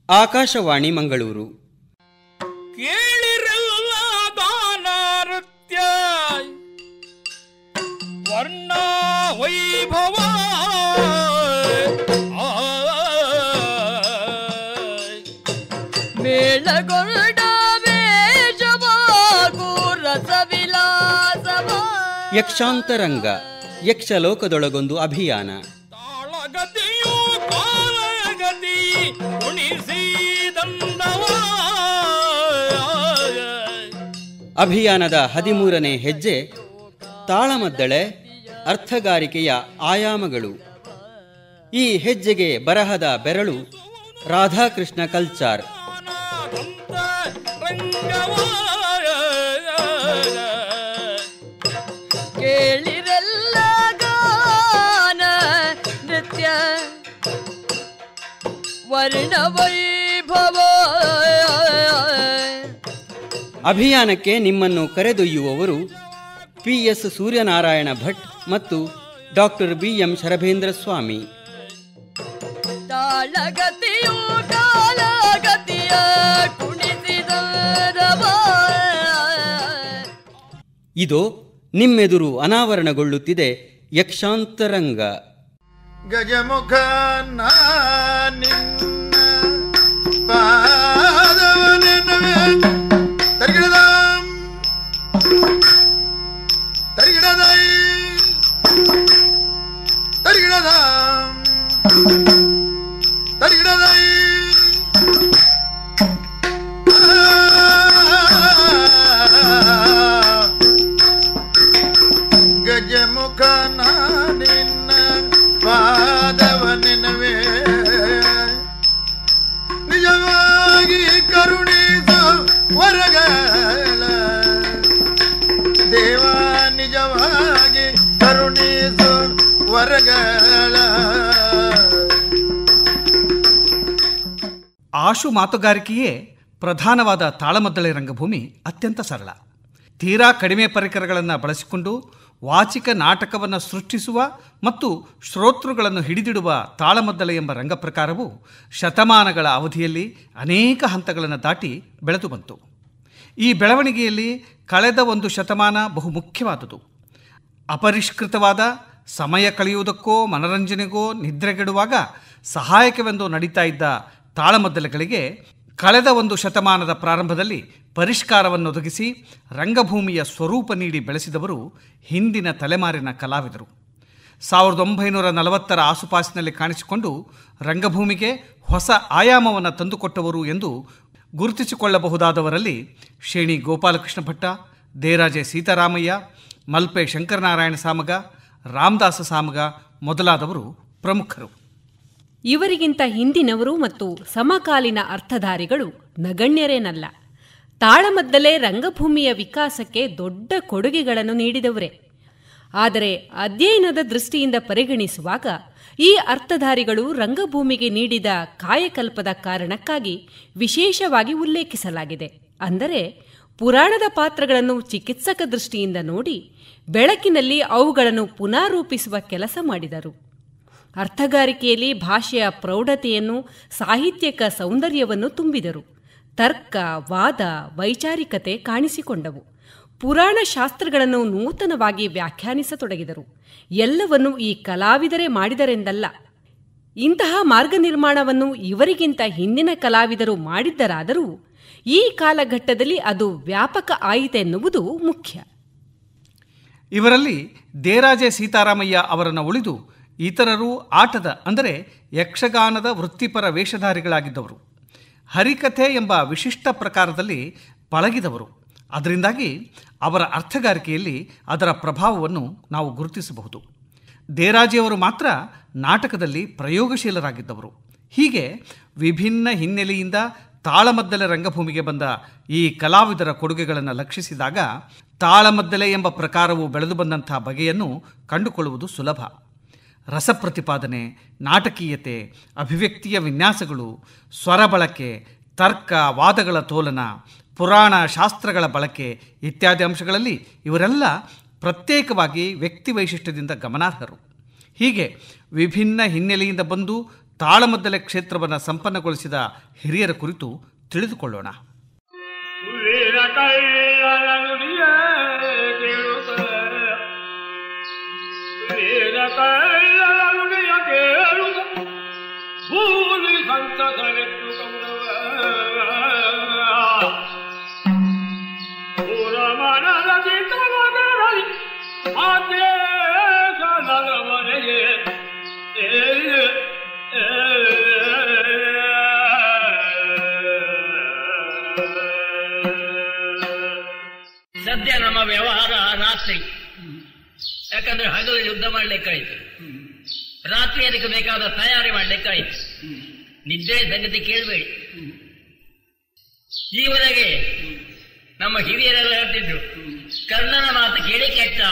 ಆಕಾಶವಾಣಿ ಮಂಗಳೂರು ಕೇಳಿರಲ್ಲ ದಾನ ನೃತ್ಯ ವರ್ಣ ವೈಭವ ಮೇಳಗೊಂಡ ವೇಷವಾಗೂ ರಸವಿಲಾಸವ ಯಕ್ಷಾಂತರಂಗ ಯಕ್ಷಲೋಕದೊಳಗೊಂದು ಅಭಿಯಾನ ತಾಳಗತಿಯು ಕಾಲಗತಿ ಉಣಿಸಿದಂದವ ಅಭಿಯಾನದ ಹದಿಮೂರನೇ ಹೆಜ್ಜೆ ತಾಳಮದ್ದಳೆ ಅರ್ಥಗಾರಿಕೆಯ ಆಯಾಮಗಳು ಈ ಹೆಜ್ಜೆಗೆ ಬರಹದ ಬೆರಳು ರಾಧಾಕೃಷ್ಣ ಕಲ್ಚಾರ್ ದಂತ ರಂಗವ ಕೇಳಿರಲ್ಲ ಗಾನ ನೃತ್ಯ ವರ್ಣ ವೈಭವ ಅಭಿಯಾನಕ್ಕೆ ನಿಮ್ಮನ್ನು ಕರೆದೊಯ್ಯುವವರು ಪಿ ಎಸ್ ಸೂರ್ಯನಾರಾಯಣ ಭಟ್ ಮತ್ತು doctor B M Sharabhendra Swamy ತಾಳಗತಿಯು ಕಾಲಗತಿಯ ಕುಣಿಸಿದವ ಇದು ನಿಮ್ಮೆದುರು ಅನಾವರಣಗೊಳ್ಳುತ್ತಿದೆ ಯಕ್ಷಾಂತರಂಗ ಗಜಮುಖ ನಿನ್ನ ಪಾದವನೆನವೆ ತರಿಗಿಡದ ತರಿಗಿಡದೈ ತರಿಗಿಡದ ತರಿಗಿಡದೈ ಗಜಮುಖ ನಿನ್ನ ಪಾದವನೆನವೆ ನಿಜವಾಗಿ ಕರುಣಿಸು ವರಗಳ ದೇವ ನಿಜವಾಗಿ ಕರುಣಿಸು ವರಗಳ ಆಶು ಮಾತುಗಾರಿಕೆಯೇ ಪ್ರಧಾನವಾದ ತಾಳಮದ್ದಳೆ ರಂಗಭೂಮಿ ಅತ್ಯಂತ ಸರಳ ತೀರಾ ಕಡಿಮೆ ಪರಿಕರಗಳನ್ನು ಬಳಸಿಕೊಂಡು ವಾಚಿಕ ನಾಟಕವನ್ನು ಸೃಷ್ಟಿಸುವ ಮತ್ತು ಶ್ರೋತೃಗಳನ್ನು ಹಿಡಿದಿಡುವ ತಾಳಮದ್ದಳೆ ಎಂಬ ರಂಗಪ್ರಕಾರವು ಶತಮಾನಗಳ ಅವಧಿಯಲ್ಲಿ ಅನೇಕ ಹಂತಗಳನ್ನು ದಾಟಿ ಬೆಳೆದು ಬಂತು ಈ ಬೆಳವಣಿಗೆಯಲ್ಲಿ ಕಳೆದ ಒಂದು ಶತಮಾನ ಬಹುಮುಖ್ಯವಾದುದು ಅಪರಿಷ್ಕೃತವಾದ ಸಮಯ ಕಳೆಯುವುದಕ್ಕೋ ಮನರಂಜನೆಗೋ ನಿದ್ರೆಗೆಡುವಾಗ ಸಹಾಯಕವೆಂದು ನಡೀತಾ ಇದ್ದ ತಾಳಮದ್ದಲೆಗಳಿಗೆ ಕಳೆದ ಒಂದು ಶತಮಾನದ ಪ್ರಾರಂಭದಲ್ಲಿ ಪರಿಷ್ಕಾರವನ್ನು ಒದಗಿಸಿ ರಂಗಭೂಮಿಯ ಸ್ವರೂಪ ನೀಡಿ ಬೆಳೆಸಿದವರು ಹಿಂದಿನ ತಲೆಮಾರಿನ ಕಲಾವಿದರು ಸಾವಿರದ ಒಂಬೈನೂರ ನಲವತ್ತರ ಆಸುಪಾಸಿನಲ್ಲಿ ಕಾಣಿಸಿಕೊಂಡು ರಂಗಭೂಮಿಗೆ ಹೊಸ ಆಯಾಮವನ್ನು ತಂದುಕೊಟ್ಟವರು ಎಂದು ಗುರುತಿಸಿಕೊಳ್ಳಬಹುದಾದವರಲ್ಲಿ ಶೇಣಿ ಗೋಪಾಲಕೃಷ್ಣ ಭಟ್ಟ ದೇರಾಜೆ ಸೀತಾರಾಮಯ್ಯ ಮಲ್ಪೆ ಶಂಕರನಾರಾಯಣ ಸಾಮಗ ರಾಮದಾಸ ಸಾಮಗ ಮೊದಲಾದವರು ಪ್ರಮುಖರು ಇವರಿಗಿಂತ ಹಿಂದಿನವರು ಮತ್ತು ಸಮಕಾಲೀನ ಅರ್ಥಧಾರಿಗಳು ನಗಣ್ಯರೇನಲ್ಲ ತಾಳಮದ್ದಲೇ ರಂಗಭೂಮಿಯ ವಿಕಾಸಕ್ಕೆ ದೊಡ್ಡ ಕೊಡುಗೆಗಳನ್ನು ನೀಡಿದವರೇ ಆದರೆ ಅಧ್ಯಯನದ ದೃಷ್ಟಿಯಿಂದ ಪರಿಗಣಿಸುವಾಗ ಈ ಅರ್ಥಧಾರಿಗಳು ರಂಗಭೂಮಿಗೆ ನೀಡಿದ ಕಾಯಕಲ್ಪದ ಕಾರಣಕ್ಕಾಗಿ ವಿಶೇಷವಾಗಿ ಉಲ್ಲೇಖಿಸಲಾಗಿದೆ ಅಂದರೆ ಪುರಾಣದ ಪಾತ್ರಗಳನ್ನು ಚಿಕಿತ್ಸಕ ದೃಷ್ಟಿಯಿಂದ ನೋಡಿ ಬೆಳಕಿನಲ್ಲಿ ಅವುಗಳನ್ನು ಪುನಾರೂಪಿಸುವ ಕೆಲಸ ಮಾಡಿದರು ಅರ್ಥಗಾರಿಕೆಯಲ್ಲಿ ಭಾಷೆಯ ಪ್ರೌಢತೆಯನ್ನು ಸಾಹಿತ್ಯಕ ಸೌಂದರ್ಯವನ್ನು ತುಂಬಿದರು ತರ್ಕ ವಾದ ವೈಚಾರಿಕತೆ ಕಾಣಿಸಿಕೊಂಡವು ಪುರಾಣ ಶಾಸ್ತ್ರಗಳನ್ನು ನೂತನವಾಗಿ ವ್ಯಾಖ್ಯಾನಿಸತೊಡಗಿದರು ಎಲ್ಲವನ್ನು ಈ ಕಲಾವಿದರೇ ಮಾಡಿದರೆಂದಲ್ಲ ಇಂತಹ ಮಾರ್ಗ ನಿರ್ಮಾಣವನ್ನು ಇವರಿಗಿಂತ ಹಿಂದಿನ ಕಲಾವಿದರು ಮಾಡಿದ್ದರಾದರೂ ಈ ಕಾಲಘಟ್ಟದಲ್ಲಿ ಅದು ವ್ಯಾಪಕ ಆಯಿತೆನ್ನುವುದು ಮುಖ್ಯ ಇವರಲ್ಲಿ ದೇರಾಜೆ ಸೀತಾರಾಮಯ್ಯ ಅವರನ್ನು ಉಳಿದು ಇತರರು ಆಟದ ಅಂದರೆ ಯಕ್ಷಗಾನದ ವೃತ್ತಿಪರ ವೇಷಧಾರಿಗಳಾಗಿದ್ದವರು ಹರಿಕಥೆ ಎಂಬ ವಿಶಿಷ್ಟ ಪ್ರಕಾರದಲ್ಲಿ ಪಳಗಿದವರು ಅದರಿಂದಾಗಿ ಅವರ ಅರ್ಥಗಾರಿಕೆಯಲ್ಲಿ ಅದರ ಪ್ರಭಾವವನ್ನು ನಾವು ಗುರುತಿಸಬಹುದು ದೇರಾಜಿಯವರು ಮಾತ್ರ ನಾಟಕದಲ್ಲಿ ಪ್ರಯೋಗಶೀಲರಾಗಿದ್ದವರು ಹೀಗೆ ವಿಭಿನ್ನ ಹಿನ್ನೆಲೆಯಿಂದ ತಾಳಮದ್ದಲೆ ರಂಗಭೂಮಿಗೆ ಬಂದ ಈ ಕಲಾವಿದರ ಕೊಡುಗೆಗಳನ್ನು ಲಕ್ಷಿಸಿದಾಗ ತಾಳಮದ್ದಲೆ ಎಂಬ ಪ್ರಕಾರವು ಬೆಳೆದು ಬಂದಂಥ ಬಗೆಯನ್ನು ಕಂಡುಕೊಳ್ಳುವುದು ಸುಲಭ ರಸಪ್ರತಿಪಾದನೆ ನಾಟಕೀಯತೆ ಅಭಿವ್ಯಕ್ತಿಯ ವಿನ್ಯಾಸಗಳು ಸ್ವರ ಬಳಕೆ ತರ್ಕ ವಾದಗಳ ತೋಲನ ಪುರಾಣ ಶಾಸ್ತ್ರಗಳ ಬಳಕೆ ಇತ್ಯಾದಿ ಅಂಶಗಳಲ್ಲಿ ಇವರೆಲ್ಲ ಪ್ರತ್ಯೇಕವಾಗಿ ವ್ಯಕ್ತಿ ವೈಶಿಷ್ಟ್ಯದಿಂದ ಗಮನಾರ್ಹರು ಹೀಗೆ ವಿಭಿನ್ನ ಹಿನ್ನೆಲೆಯಿಂದ ಬಂದು ತಾಳಮದ್ದಲೆ ಕ್ಷೇತ್ರವನ್ನು ಸಂಪನ್ನಗೊಳಿಸಿದ ಹಿರಿಯರ ಕುರಿತು ತಿಳಿದುಕೊಳ್ಳೋಣ ವೀರ ಕೈಯರ ನುಡಿಯ ಕೇಳುತ್ತ ವೀರ ಕೈಯರ ನುಡಿಯ ಕೇಳುತ್ತ ಭೂಮಿ ಸಂತಸವೆತ್ತು ಕೌರವ ಪೂರ ಮನದ ಚಿತ್ತಮಗರಲಿ ಆದೇಶ ನಗಮನೆಗೆ ಏ ಸದ್ಯ ನಮ್ಮ ವ್ಯವಹಾರ ರಾತ್ರಿ ಯಾಕಂದ್ರೆ ಹಗಲು ಯುದ್ಧ ಮಾಡ್ಲಿಕ್ಕಾಯ್ತು ರಾತ್ರಿ ಅದಕ್ಕೆ ಬೇಕಾದ ತಯಾರಿ ಮಾಡ್ಲಿಕ್ಕಾಯ್ತು ನಿದ್ದೆ ಸಂಗತಿ ಕೇಳಬೇಡಿ ಈವರೆಗೆ ನಮ್ಮ ಹಿರಿಯರೆಲ್ಲ ಹೇಳ್ತಿದ್ರು ಕರ್ಣನ ಮಾತು ಕೇಳಿ ಕೆಟ್ಟ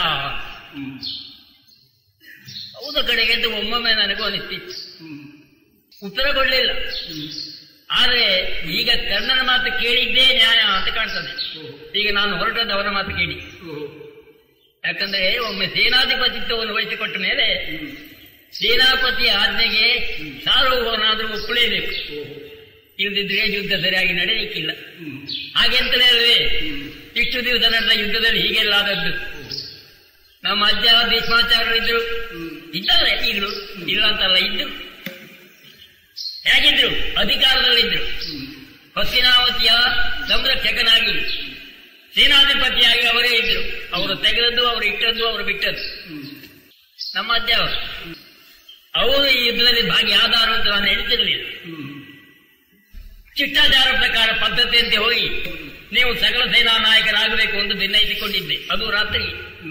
ಹೌದು ಕಡೆಗೆ ಎಂದು ಒಮ್ಮೊಮ್ಮೆ ನನಗೂ ಅನಿಸ್ತಿತ್ತು ಉತ್ತರ ಕೊಡ್ಲಿಲ್ಲ ಆದ್ರೆ ಈಗ ಕರ್ಣನ ಮಾತು ಕೇಳಿದ್ದೇ ನ್ಯಾಯ ಅಂತ ಕಾಣ್ತದೆ ಈಗ ನಾನು ಹೊರಟದ್ದು ಅವರ ಮಾತು ಕೇಳಿ ಯಾಕಂದ್ರೆ ಒಮ್ಮೆ ಸೇನಾಧಿಪತಿತ್ವವನ್ನು ವಹಿಸಿಕೊಟ್ಟ ಮೇಲೆ ಸೇನಾಪತಿಯ ಆಜ್ಞೆಗೆ ಸಾರ್ವಭೌಮನಾದ್ರೂ ಒಪ್ಪಲೇಬೇಕು ಇಲ್ಲದಿದ್ರೆ ಯುದ್ಧ ಸರಿಯಾಗಿ ನಡೆಯಲಿಕ್ಕಿಲ್ಲ ಹಾಗೆಂತಲೇ ಅಲ್ವೇ ಇಷ್ಟು ದಿವಸ ನಡೆದ ಯುದ್ಧದಲ್ಲಿ ಹೀಗೆಲ್ಲ ಆದದ್ದು ನಮ್ಮ ಅಜ್ಜ ಭೀಷ್ಮಾಚಾರ್ಯರು ಇದ್ರು ಇದ್ದಾರೆ ಈಗಲೂ ಇಲ್ಲ ಅಂತಲ್ಲ ಇದ್ರು ಹೇಗಿದ್ರು ಅಧಿಕಾರದಲ್ಲಿದ್ರು ಹೊಸ್ತಿನಾವತಿಯ ಸಂರಕ್ಷಕನಾಗಿ ಸೇನಾಧಿಪತಿಯಾಗಿ ಅವರೇ ಇದ್ರು ಅವರು ತೆಗೆದದ್ದು ಅವರು ಇಟ್ಟದ್ದು ಅವರು ಬಿಟ್ಟದ್ದು ನಮ್ಮ ಅಜ್ಜ ಅವರು ಅವರು ಈ ಯುದ್ಧದಲ್ಲಿ ಭಾಗಿಯಾದರು ಅಂತ ನಾನು ಹೇಳ್ತಿರ್ಲಿಲ್ಲ ಶಿಷ್ಟಾಚಾರ ಪ್ರಕಾರ ಪದ್ಧತಿಯಂತೆ ಹೋಗಿ ನೀವು ಸಕಲ ಸೇನಾ ನಾಯಕರಾಗಬೇಕು ಎಂದು ನಿರ್ಣಯಿಸಿಕೊಂಡಿದ್ದೆ ಅದು ರಾತ್ರಿ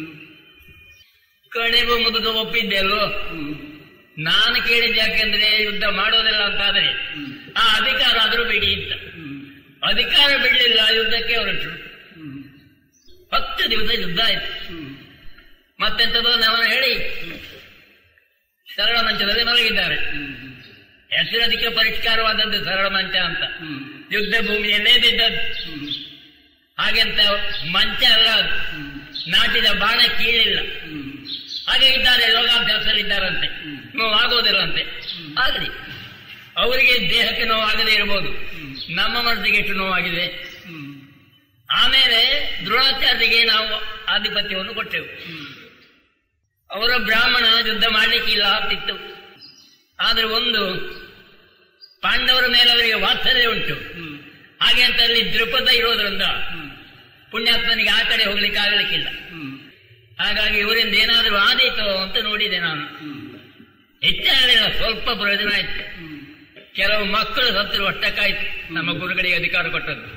ಕಡೆಗೂ ಮುದುಕ ಒಪ್ಪಿದ್ದೆ ಅಲ್ವೋ ನಾನು ಕೇಳಿದ್ದು ಯಾಕೆಂದ್ರೆ ಯುದ್ಧ ಮಾಡೋದಿಲ್ಲ ಅಂತಾದರೆ ಆ ಅಧಿಕಾರ ಆದರೂ ಬಿಡಿ ಅಂತ ಅಧಿಕಾರ ಬಿಡಲಿಲ್ಲ ಯುದ್ಧಕ್ಕೆ ಹೊರಟರು ಹತ್ತು ದಿವಸ ಯುದ್ಧ ಆಯ್ತು ಮತ್ತೆಂತದೋ ನಾವು ಹೇಳಿ ಸರಳ ಮಂಚದಲ್ಲಿ ಮಲಗಿದ್ದಾರೆ ಹೆಸರು ಅದಕ್ಕೆ ಪರಿಷ್ಕಾರವಾದದ್ದು ಸರಳ ಮಂಚ ಅಂತ ಯುದ್ಧ ಭೂಮಿಯಲ್ಲೇ ಬಿದ್ದದ್ದು ಹಾಗೆಂತ ಮಂಚ ಅಲ್ಲ ಅದು. ನಾಟಿದ ಬಾಣ ಕೀಳಿಲ್ಲ ಹಾಗೆ ಇದ್ದಾರೆ ಯೋಗಾಭ್ಯಾಸದಲ್ಲಿದ್ದಾರಂತೆ ನೋವಾಗೋದಿಲ್ಲಂತೆ ಆಗಲಿ ಅವರಿಗೆ ದೇಹಕ್ಕೆ ನೋವಾಗದೇ ಇರಬಹುದು ನಮ್ಮ ಮನಸ್ಸಿಗೆ ಎಷ್ಟು ನೋವಾಗಿದೆ ಆಮೇಲೆ ದ್ರೋಣಾಚಾರ್ಯರಿಗೆ ನಾವು ಆಧಿಪತ್ಯವನ್ನು ಕೊಟ್ಟೆವು ಅವರ ಬ್ರಾಹ್ಮಣ ಯುದ್ಧ ಮಾಡಲಿಕ್ಕಿಲ್ಲ ಅಂತಿತ್ತು ಆದ್ರೆ ಒಂದು ಪಾಂಡವರ ಮೇಲೆ ಅವರಿಗೆ ವಾತ್ಸಲ್ಯ ಉಂಟು ಹಾಗೆ ಅಂತ ಅಲ್ಲಿ ದೃಪದ ಇರೋದ್ರಿಂದ ಪುಣ್ಯಾತ್ಮನಿಗೆ ಆ ಕಡೆ ಹೋಗ್ಲಿಕ್ಕೆ ಆಗಲಿಕ್ಕಿಲ್ಲ ಹಾಗಾಗಿ ಇವರಿಂದ ಏನಾದರೂ ಆದೀತೋ ಅಂತ ನೋಡಿದೆ ನಾನು ಹೆಚ್ಚಾಗಲಿಲ್ಲ ಸ್ವಲ್ಪ ಪ್ರಯೋಜನ ಆಯ್ತು ಕೆಲವು ಮಕ್ಕಳು ಸತ್ತರು ಅಷ್ಟಕ್ಕಾಯ್ತು ನಮ್ಮ ಗುರುಗಳಿಗೆ ಅಧಿಕಾರ ಕೊಟ್ಟದ್ದು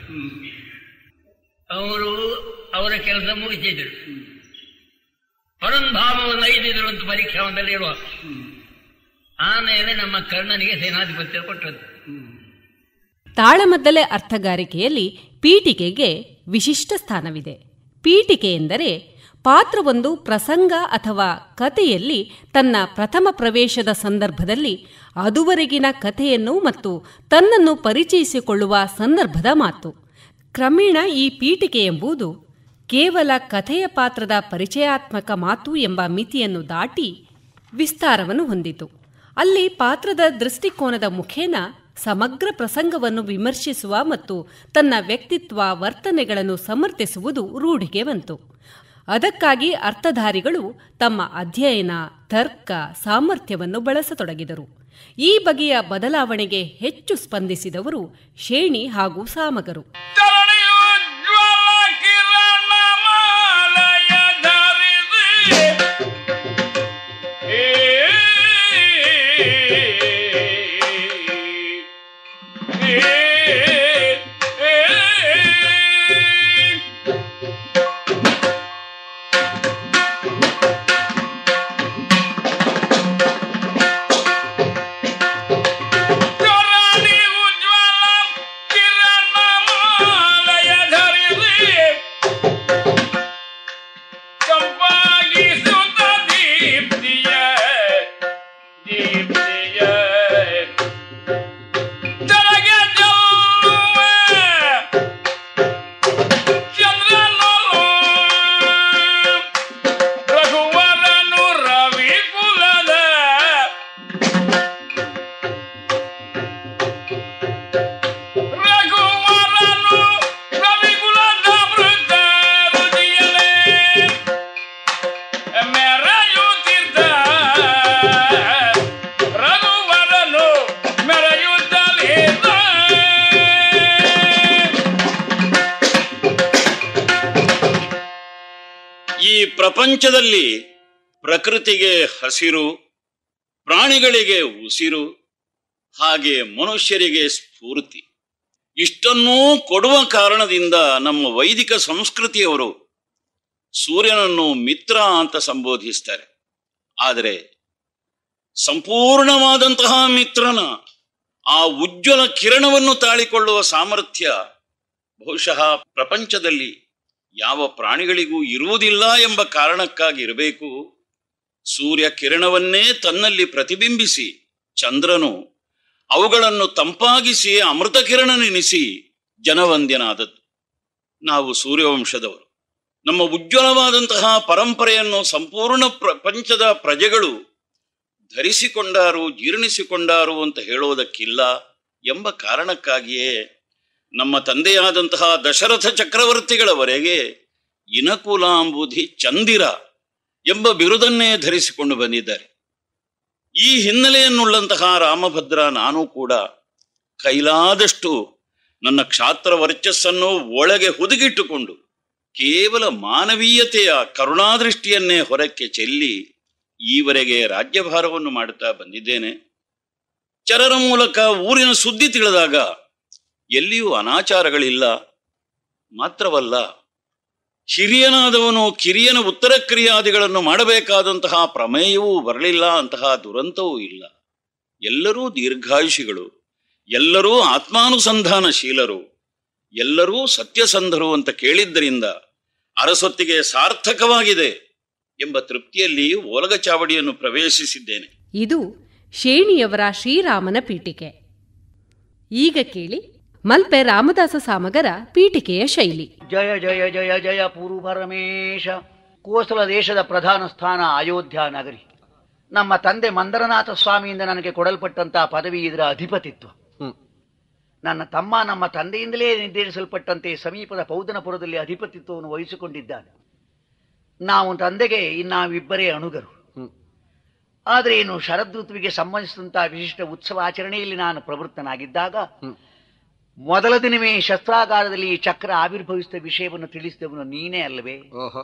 ಅವರು ಅವರ ಕೆಲಸ ಮುಗಿಸಿದ್ರು ಪರಂಧಾಮವನ್ನು ಐದಿದ್ರು ಅಂತ ಪರೀಕ್ಷಾವದಲ್ಲಿ ಇರುವ ಆಮೇಲೆ ನಮ್ಮ ಕರ್ಣನಿಗೆ ಸೇನಾಧಿಪತ್ಯ ಕೊಟ್ಟದ್ದು ತಾಳಮದ್ದಲೆ ಅರ್ಥಗಾರಿಕೆಯಲ್ಲಿ ಪೀಠಿಕೆಗೆ ವಿಶಿಷ್ಟ ಸ್ಥಾನವಿದೆ ಪೀಠಿಕೆ ಎಂದರೆ ಪಾತ್ರವೊಂದು ಪ್ರಸಂಗ ಅಥವಾ ಕಥೆಯಲ್ಲಿ ತನ್ನ ಪ್ರಥಮ ಪ್ರವೇಶದ ಸಂದರ್ಭದಲ್ಲಿ ಅದುವರೆಗಿನ ಕಥೆಯನ್ನು ಮತ್ತು ತನ್ನನ್ನು ಪರಿಚಯಿಸಿಕೊಳ್ಳುವ ಸಂದರ್ಭದ ಮಾತು ಕ್ರಮೇಣ ಈ ಪೀಠಿಕೆ ಎಂಬುದು ಕೇವಲ ಕಥೆಯ ಪಾತ್ರದ ಪರಿಚಯಾತ್ಮಕ ಮಾತು ಎಂಬ ಮಿತಿಯನ್ನು ದಾಟಿ ವಿಸ್ತಾರವನ್ನು ಹೊಂದಿತು ಅಲ್ಲಿ ಪಾತ್ರದ ದೃಷ್ಟಿಕೋನದ ಮುಖೇನ ಸಮಗ್ರ ಪ್ರಸಂಗವನ್ನು ವಿಮರ್ಶಿಸುವ ಮತ್ತು ತನ್ನ ವ್ಯಕ್ತಿತ್ವ ವರ್ತನೆಗಳನ್ನು ಸಮರ್ಥಿಸುವುದು ರೂಢಿಗೆ ಬಂತು ಅದಕ್ಕಾಗಿ ಅರ್ಥಧಾರಿಗಳು ತಮ್ಮ ಅಧ್ಯಯನ ತರ್ಕ ಸಾಮರ್ಥ್ಯವನ್ನು ಬಳಸತೊಡಗಿದರು ಈ ಬಗೆಯ ಬದಲಾವಣೆಗೆ ಹೆಚ್ಚು ಸ್ಪಂದಿಸಿದವರು ಶೇಣಿ ಹಾಗೂ ಸಾಮಗರು ತರಣಿಯುಜ್ವಲ ಕಿರಣಮಾಲಯ ಧರಿಸಿ ಏ ಏ ಏ ತರಣಿ ಉಜ್ವಲ ಕಿರಣಮಾಲಯ ಪ್ರಪಂಚದಲ್ಲಿ ಪ್ರಕೃತಿಗೆ ಹಸಿರು ಪ್ರಾಣಿಗಳಿಗೆ ಉಸಿರು ಹಾಗೆ ಮನುಷ್ಯರಿಗೆ ಸ್ಫೂರ್ತಿ ಇಷ್ಟನ್ನೂ ಕೊಡುವ ಕಾರಣದಿಂದ ನಮ್ಮ ವೈದಿಕ ಸಂಸ್ಕೃತಿಯವರು ಸೂರ್ಯನನ್ನು ಮಿತ್ರ ಅಂತ ಸಂಬೋಧಿಸ್ತಾರೆ ಆದರೆ ಸಂಪೂರ್ಣವಾದಂತಹ ಮಿತ್ರನ ಆ ಉಜ್ವಲ ಕಿರಣವನ್ನು ತಾಳಿಕೊಳ್ಳುವ ಸಾಮರ್ಥ್ಯ ಬಹುಶಃ ಪ್ರಪಂಚದಲ್ಲಿ ಯಾವ ಪ್ರಾಣಿಗಳಿಗೂ ಇರುವುದಿಲ್ಲ ಎಂಬ ಕಾರಣಕ್ಕಾಗಿ ಇರಬೇಕು ಸೂರ್ಯ ಕಿರಣವನ್ನೇ ತನ್ನಲ್ಲಿ ಪ್ರತಿಬಿಂಬಿಸಿ ಚಂದ್ರನು ಅವುಗಳನ್ನು ತಂಪಾಗಿಸಿ ಅಮೃತ ಕಿರಣನೆನಿಸಿ ಜನವಂದ್ಯನಾದದ್ದು ನಾವು ಸೂರ್ಯವಂಶದವರು ನಮ್ಮ ಉಜ್ವಲವಾದಂತಹ ಪರಂಪರೆಯನ್ನು ಸಂಪೂರ್ಣ ಪ್ರಪಂಚದ ಪ್ರಜೆಗಳು ಧರಿಸಿಕೊಂಡಾರು ಜೀರ್ಣಿಸಿಕೊಂಡಾರು ಅಂತ ಹೇಳೋದಕ್ಕಿಲ್ಲ ಎಂಬ ಕಾರಣಕ್ಕಾಗಿಯೇ ನಮ್ಮ ತಂದೆಯಾದಂತಹ ದಶರಥ ಚಕ್ರವರ್ತಿಗಳವರೆಗೆ ಇನಕುಲಾಂಬುಧಿ ಚಂದಿರ ಎಂಬ ಬಿರುದನ್ನೇ ಧರಿಸಿಕೊಂಡು ಬಂದಿದ್ದಾರೆ ಈ ಹಿನ್ನೆಲೆಯನ್ನುಳ್ಳಂತಹ ರಾಮಭದ್ರ ನಾನು ಕೂಡ ಕೈಲಾದಷ್ಟು ನನ್ನ ಕ್ಷಾತ್ರ ವರ್ಚಸ್ಸನ್ನು ಒಳಗೆ ಹುದುಗಿಟ್ಟುಕೊಂಡು ಕೇವಲ ಮಾನವೀಯತೆಯ ಕರುಣಾದೃಷ್ಟಿಯನ್ನೇ ಹೊರಕ್ಕೆ ಚೆಲ್ಲಿ ಈವರೆಗೆ ರಾಜ್ಯಭಾರವನ್ನು ಮಾಡುತ್ತಾ ಬಂದಿದ್ದೇನೆ ಚರರ ಮೂಲಕ ಊರಿನ ಸುದ್ದಿ ತಿಳಿದಾಗ ಎಲ್ಲಿಯೂ ಅನಾಚಾರಗಳಿಲ್ಲ ಮಾತ್ರವಲ್ಲ ಹಿರಿಯನಾದವನು ಕಿರಿಯನ ಉತ್ತರ ಕ್ರಿಯಾದಿಗಳನ್ನು ಮಾಡಬೇಕಾದಂತಹ ಪ್ರಮೇಯವೂ ಬರಲಿಲ್ಲ ಅಂತಹ ದುರಂತವೂ ಇಲ್ಲ ಎಲ್ಲರೂ ದೀರ್ಘಾಯುಷಿಗಳು ಎಲ್ಲರೂ ಆತ್ಮಾನುಸಂಧಾನಶೀಲರು ಎಲ್ಲರೂ ಸತ್ಯಸಂಧರು ಅಂತ ಕೇಳಿದ್ದರಿಂದ ಅರಸೊತ್ತಿಗೆ ಸಾರ್ಥಕವಾಗಿದೆ ಎಂಬ ತೃಪ್ತಿಯಲ್ಲಿ ಓಲಗ ಚಾವಡಿಯನ್ನು ಪ್ರವೇಶಿಸಿದ್ದೇನೆ ಇದು ಶೇಣಿಯವರ ಶ್ರೀರಾಮನ ಪೀಠಿಕೆ ಈಗ ಕೇಳಿ ಮಲ್ಪೆ ರಾಮದಾಸ ಸಾಮಗರ ಪೀಠಿಕೆಯ ಶೈಲಿ ಜಯ ಜಯ ಜಯ ಜಯ ಪೂರ್ವ ಪರಮೇಶ ಕೋಸಲ ದೇಶದ ಪ್ರಧಾನ ಸ್ಥಾನ ಅಯೋಧ್ಯ ನಗರಿ ನಮ್ಮ ತಂದೆ ಮಂದರನಾಥ ಸ್ವಾಮಿಯಿಂದ ನನಗೆ ಕೊಡಲ್ಪಟ್ಟಂತಹ ಪದವಿ ಇದರ ಅಧಿಪತಿತ್ವ ನನ್ನ ತಮ್ಮ ನಮ್ಮ ತಂದೆಯಿಂದಲೇ ನಿರ್ದೇಶಿಸಲ್ಪಟ್ಟಂತೆ ಸಮೀಪದ ಪೌದನಪುರದಲ್ಲಿ ಅಧಿಪತಿತ್ವವನ್ನು ವಹಿಸಿಕೊಂಡಿದ್ದಾನೆ ನಾವು ತಂದೆಗೆ ಇನ್ನಾವಿಬ್ಬರೇ ಅಣುಗರು ಆದರೆ ಏನು ಶರದೃತುವಿಗೆ ಸಂಬಂಧಿಸಿದಂತಹ ವಿಶಿಷ್ಟ ಉತ್ಸವ ಆಚರಣೆಯಲ್ಲಿ ನಾನು ಪ್ರವೃತ್ತನಾಗಿದ್ದಾಗ ಮೊದಲ ದಿನವೇ ಶಸ್ತ್ರಾಗಾರದಲ್ಲಿ ಈ ಚಕ್ರ ಆವಿರ್ಭವಿಸಿದ ವಿಷಯವನ್ನು ತಿಳಿಸಿದವನು ನೀನೇ ಅಲ್ಲವೇ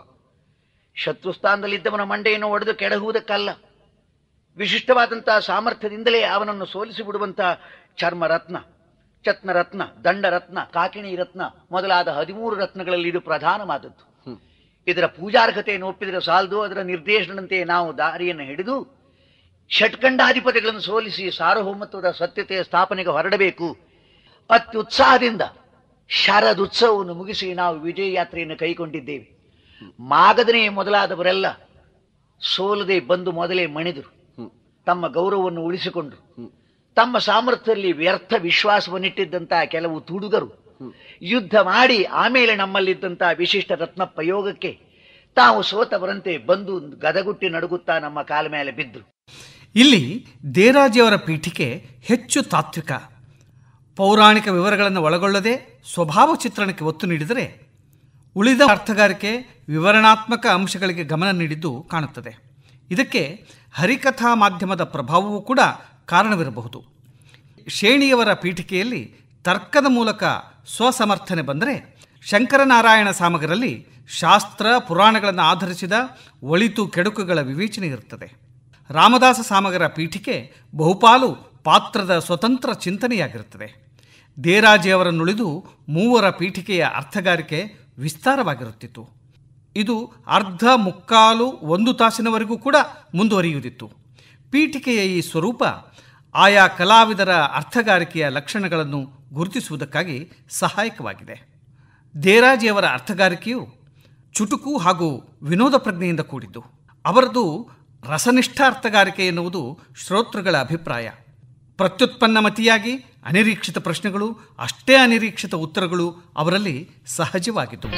ಶತ್ರುಸ್ಥಾನದಲ್ಲಿದ್ದವನ ಮಂಡೆಯನ್ನು ಒಡೆದು ಕೆಡಹುವುದಕ್ಕಲ್ಲ ವಿಶಿಷ್ಟವಾದಂತಹ ಸಾಮರ್ಥ್ಯದಿಂದಲೇ ಅವನನ್ನು ಸೋಲಿಸಿ ಬಿಡುವಂತಹ ಚರ್ಮರತ್ನ ಚತ್ನರತ್ನ ದಂಡರತ್ನ ಕಾಕಿಣಿ ರತ್ನ ಮೊದಲಾದ ಹದಿಮೂರು ರತ್ನಗಳಲ್ಲಿ ಇದು ಪ್ರಧಾನವಾದದ್ದು ಇದರ ಪೂಜಾರ್ಹತೆಯನ್ನು ಒಪ್ಪಿದರೆ ಸಾಲದು ಅದರ ನಿರ್ದೇಶನದಂತೆ ನಾವು ದಾರಿಯನ್ನು ಹಿಡಿದು ಷಟ್ಕಂಡಾಧಿಪತಿಗಳನ್ನು ಸೋಲಿಸಿ ಸಾರ್ವಭೌಮತ್ವದ ಸತ್ಯತೆಯ ಸ್ಥಾಪನೆಗೆ ಹೊರಡಬೇಕು ಅತ್ಯುತ್ಸಾಹದಿಂದ ಶರದುತ್ಸವವನ್ನು ಮುಗಿಸಿ ನಾವು ವಿಜಯ ಯಾತ್ರೆಯನ್ನು ಕೈಗೊಂಡಿದ್ದೇವೆ ಮಾಗದನೇ ಮೊದಲಾದವರೆಲ್ಲ ಸೋಲದೆ ಬಂದು ಮೊದಲೇ ಮಣಿದರು ತಮ್ಮ ಗೌರವವನ್ನು ಉಳಿಸಿಕೊಂಡರು ತಮ್ಮ ಸಾಮರ್ಥ್ಯದಲ್ಲಿ ವ್ಯರ್ಥ ವಿಶ್ವಾಸವನ್ನಿಟ್ಟಿದ್ದಂತಹ ಕೆಲವು ತುಡುಗರು ಯುದ್ಧ ಮಾಡಿ ಆಮೇಲೆ ನಮ್ಮಲ್ಲಿದ್ದಂತಹ ವಿಶಿಷ್ಟ ರತ್ನ ಪ್ರಯೋಗಕ್ಕೆ ತಾವು ಸೋತವರಂತೆ ಬಂದು ಗದಗುಟ್ಟಿ ನಡುಗುತ್ತಾ ನಮ್ಮ ಕಾಲ ಮೇಲೆ ಬಿದ್ದರು ಇಲ್ಲಿ ದೇರಾಜಿಯವರ ಪೀಠಿಕೆ ಹೆಚ್ಚು ತಾತ್ವಿಕ ಪೌರಾಣಿಕ ವಿವರಗಳನ್ನು ಒಳಗೊಳ್ಳದೆ ಸ್ವಭಾವ ಚಿತ್ರಣಕ್ಕೆ ಒತ್ತು ನೀಡಿದರೆ ಉಳಿದ ಅರ್ಥಗಾರಿಕೆ ವಿವರಣಾತ್ಮಕ ಅಂಶಗಳಿಗೆ ಗಮನ ನೀಡಿದ್ದು ಕಾಣುತ್ತದೆ ಇದಕ್ಕೆ ಹರಿಕಥಾ ಮಾಧ್ಯಮದ ಪ್ರಭಾವವೂ ಕೂಡ ಕಾರಣವಿರಬಹುದು ಶೇಣಿಯವರ ಪೀಠಿಕೆಯಲ್ಲಿ ತರ್ಕದ ಮೂಲಕ ಸ್ವಸಮರ್ಥನೆ ಬಂದರೆ ಶಂಕರನಾರಾಯಣ ಸಾಮಗರಲ್ಲಿ ಶಾಸ್ತ್ರ ಪುರಾಣಗಳನ್ನು ಆಧರಿಸಿದ ಒಳಿತು ಕೆಡುಕುಗಳ ವಿವೇಚನೆ ಇರುತ್ತದೆ ರಾಮದಾಸ ಸಾಮಗರ ಪೀಠಿಕೆ ಬಹುಪಾಲು ಪಾತ್ರದ ಸ್ವತಂತ್ರ ಚಿಂತನೆಯಾಗಿರುತ್ತದೆ ದೇರಾಜಿಯವರನ್ನುಳಿದು ಮೂವರ ಪೀಠಿಕೆಯ ಅರ್ಥಗಾರಿಕೆ ವಿಸ್ತಾರವಾಗಿರುತ್ತಿತ್ತು ಇದು ಅರ್ಧ ಮುಕ್ಕಾಲು ಒಂದು ತಾಸಿನವರೆಗೂ ಕೂಡ ಮುಂದುವರಿಯುವುದಿತ್ತು ಪೀಠಿಕೆಯ ಈ ಸ್ವರೂಪ ಆಯಾ ಕಲಾವಿದರ ಅರ್ಥಗಾರಿಕೆಯ ಲಕ್ಷಣಗಳನ್ನು ಗುರುತಿಸುವುದಕ್ಕಾಗಿ ಸಹಾಯಕವಾಗಿದೆ ದೇರಾಜಿಯವರ ಅರ್ಥಗಾರಿಕೆಯು ಚುಟುಕು ಹಾಗೂ ವಿನೋದ ಪ್ರಜ್ಞೆಯಿಂದ ಕೂಡಿದ್ದು ಅವರದು ರಸನಿಷ್ಠ ಅರ್ಥಗಾರಿಕೆ ಎನ್ನುವುದು ಶ್ರೋತೃಗಳ ಅಭಿಪ್ರಾಯ ಪ್ರತ್ಯುತ್ಪನ್ನಮತಿಯಾಗಿ ಅನಿರೀಕ್ಷಿತ ಪ್ರಶ್ನೆಗಳು ಅಷ್ಟೇ ಅನಿರೀಕ್ಷಿತ ಉತ್ತರಗಳು ಅವರಲ್ಲಿ ಸಹಜವಾಗಿದ್ದವು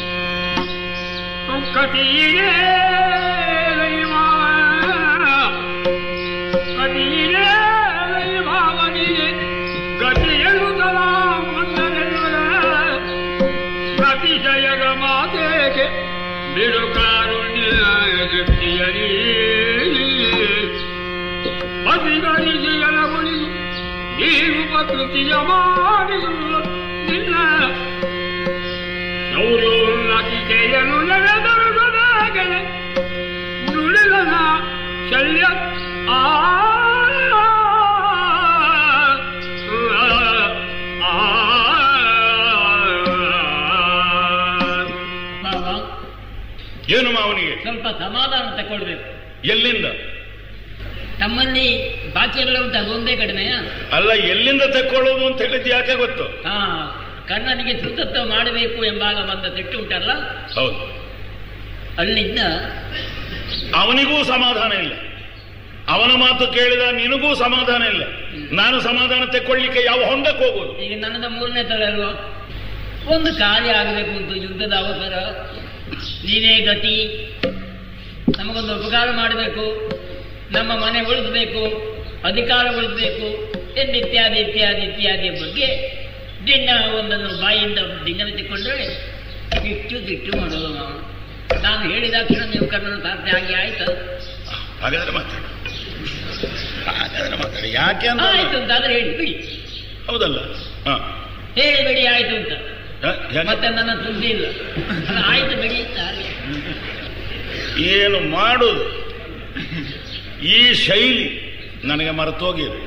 ಕಟೀರೇ ಲೈವಾ ಕಟೀರೇ ಲೈವಾವನಿಗೆ ಗತಿಯಲು ಮಂದನೆಲ್ಲ ಅತಿಶಯದ ಮಾತೆಗೆ ಬಿಡು ಕಾರುಣ್ಯ ದೃಷ್ಟಿಯರಿ ಅತಿಗಳಿಸಿ ಎಲಗುಳಿದು ನೀನು ಪ್ರಕೃತಿಯ ಮಾಡಿದು ನಿನ್ನ ಶೌರ್ಯೋನ್ನತಿಕೆಯನ್ನು ನೆನೆದರುಗದೆ ಮಂಡನ ಶಲ್ಯ ಆ ಮಾವ ಏನು ಮಾವನಿಗೆ ಸ್ವಲ್ಪ ಸಮಾಧಾನ ತಗೊಳ್ಬೇಕು ಎಲ್ಲಿಂದ ತಮ್ಮಲ್ಲಿ ಬಾಕಿ ಎಲ್ಲ ಉಂಟು ಅದೊಂದೇ ಕಡಿಮೆಯಾ ಅಲ್ಲ ಎಲ್ಲಿಂದ ತಕ್ಕೊಳ್ಳೋದು ಅಂತ ಹೇಳಿದ್ದು ಯಾಕೆ ಗೊತ್ತು ಹಾ ಕಣ್ಣನಿಗೆ ಶುದ್ಧತ್ವ ಮಾಡಬೇಕು ಎಂಬಾಗ ಬಂದ ಸಿಟ್ಟು ಉಂಟಲ್ಲ ಹೌದು ಅಲ್ಲಿಂದ ಅವನಿಗೂ ಸಮಾಧಾನ ಇಲ್ಲ ಅವನ ಮಾತು ಕೇಳಿದ ನಿನಗೂ ಸಮಾಧಾನ ಇಲ್ಲ ನಾನು ಸಮಾಧಾನ ತೆಕ್ಕೊಳ್ಳಿಕ್ಕೆ ಯಾವ ಹೊಂಡಕ್ಕೆ ಹೋಗೋದು ಈಗ ನನ್ನದ ಮೂರನೇ ತರ ಅಲ್ವಾ ಒಂದು ಕಾರ್ಯ ಆಗಬೇಕು ಅಂತ ಯುದ್ಧದ ಅವಸರ ನೀನೇ ಗತಿ ನಮಗೊಂದು ಉಪಕಾರ ಮಾಡಬೇಕು ನಮ್ಮ ಮನೆ ಉಳಿಸ್ಬೇಕು ಅಧಿಕಾರ ಉಳಿಸ್ಬೇಕು ಎಂದಿತ್ಯಾದಿ ಇತ್ಯಾದಿ ಇತ್ಯಾದಿಯ ಬಗ್ಗೆ ದಿನ ಒಂದನ್ನು ಬಾಯಿಂದ ಡಿಂಗನಿಸಿಕೊಂಡ್ರೆ ಇಟ್ಟು ದಿಟ್ಟು ಮಾಡೋದು ನಾವು ನಾನು ಹೇಳಿದ ಕ್ಷಣ ನೀವು ಕಣ್ಣನ್ನು ಸಾಧ್ಯ ಆಗಿ ಆಯ್ತು ಹಾಗಾದ್ರೆ ಮಾತಾಡು ಹಾಗಾದ್ರೆ ಮಾತಾಡಿ ಯಾಕೆ ಅಂತ ಆಯ್ತು ಅಂತ ಆದ್ರೆ ಹೇಳಿ ಬಿಡಿ ಹೌದಲ್ಲ ಹ. ಹೇಳಿಬಿಡಿ ಆಯ್ತು ಅಂತ ಹ? ಯಾಕೆ? ಮತ್ತೆ ನನ್ನ ಸುದ್ದಿ ಇಲ್ಲ ಅಲ್ಲ, ಆಯ್ತು ಬಿಡಿ ಅಂತ ಹಾಗೆ. ಏನು ಮಾಡುದು ಈ ಶೈಲಿ ನನಗೆ ಮರೆತೋಗಿದೆ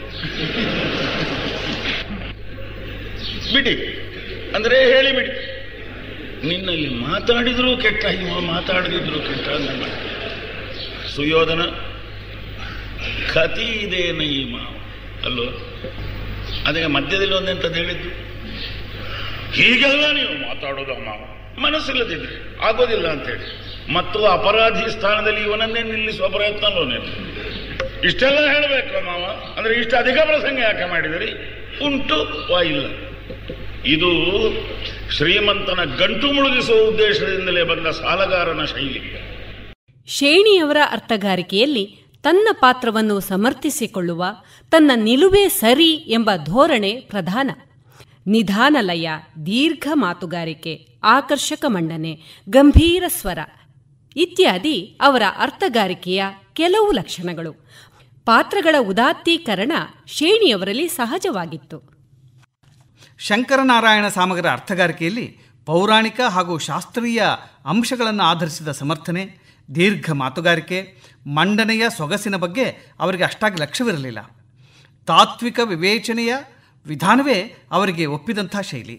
ಬಿಡಿ ಅಂದ್ರೆ ಹೇಳಿ ಬಿಡಿ ನಿನ್ನಲ್ಲಿ ಮಾತಾಡಿದ್ರು ಕೆಟ್ಟ ಇವ ಮಾತಾಡದಿದ್ರು ಕೆಟ್ಟ ಅಂತ ಮಾಡಿ. ಸುಯೋಧನ ಕತಿ ಇದೇನ ಈ ಮಾವ ಅಲ್ಲೋ ಅದಕ್ಕೆ ಮಧ್ಯದಲ್ಲಿ ಒಂದೆಂತದ್ದು ಹೇಳಿದ್ದು ಹೀಗೆಲ್ಲ ನೀವು ಮಾತಾಡೋದು ಮಾವ ಮನಸ್ಸಿಲ್ಲದಿದ್ರೆ ಆಗೋದಿಲ್ಲ ಅಂತೇಳಿ ಮತ್ತು ಅಪರಾಧಿ ಸ್ಥಾನದಲ್ಲಿ ಇವನನ್ನೇ ನಿಲ್ಲಿಸುವ ಪ್ರಯತ್ನ ಅಲ್ಲೋ ನೀನು ಇಷ್ಟೆಲ್ಲ ಹೇಳಬೇಕು ಮಾವ ಅಂದ್ರೆ ಇಷ್ಟು ಅಧಿಕ ಪ್ರಸಂಗ ಯಾಕೆ ಮಾಡಿದಿರಿ ಉಂಟು ವಾ ಇಲ್ಲ ಇದು ಶ್ರೀಮಂತನ ಗಂಟು ಮುಳುಗಿಸುವ ಉದ್ದೇಶದಿಂದಲೇ ಬಂದ ಸಾಲಗಾರನ ಶೈಲಿ ಶೇಣಿಯವರ ಅರ್ಥಗಾರಿಕೆಯಲ್ಲಿ ತನ್ನ ಪಾತ್ರವನ್ನು ಸಮರ್ಥಿಸಿಕೊಳ್ಳುವ ತನ್ನ ನಿಲುವೇ ಸರಿ ಎಂಬ ಧೋರಣೆ ಪ್ರಧಾನ ನಿಧಾನಲಯ ದೀರ್ಘ ಮಾತುಗಾರಿಕೆ ಆಕರ್ಷಕ ಮಂಡನೆ ಗಂಭೀರ ಸ್ವರ ಇತ್ಯಾದಿ ಅವರ ಅರ್ಥಗಾರಿಕೆಯ ಕೆಲವು ಲಕ್ಷಣಗಳು ಪಾತ್ರಗಳ ಉದಾತ್ತೀಕರಣ ಶೇಣಿಯವರಲ್ಲಿ ಸಹಜವಾಗಿತ್ತು ಶಂಕರನಾರಾಯಣ ಸಾಮಗರ ಅರ್ಥಗಾರಿಕೆಯಲ್ಲಿ ಪೌರಾಣಿಕ ಹಾಗೂ ಶಾಸ್ತ್ರೀಯ ಅಂಶಗಳನ್ನು ಆಧರಿಸಿದ ಸಮರ್ಥನೆ ದೀರ್ಘ ಮಾತುಗಾರಿಕೆ ಮಂಡನೆಯ ಸೊಗಸಿನ ಬಗ್ಗೆ ಅವರಿಗೆ ಅಷ್ಟಾಗಿ ಲಕ್ಷ್ಯವಿರಲಿಲ್ಲ ತಾತ್ವಿಕ ವಿವೇಚನೆಯ ವಿಧಾನವೇ ಅವರಿಗೆ ಒಪ್ಪಿದಂಥ ಶೈಲಿ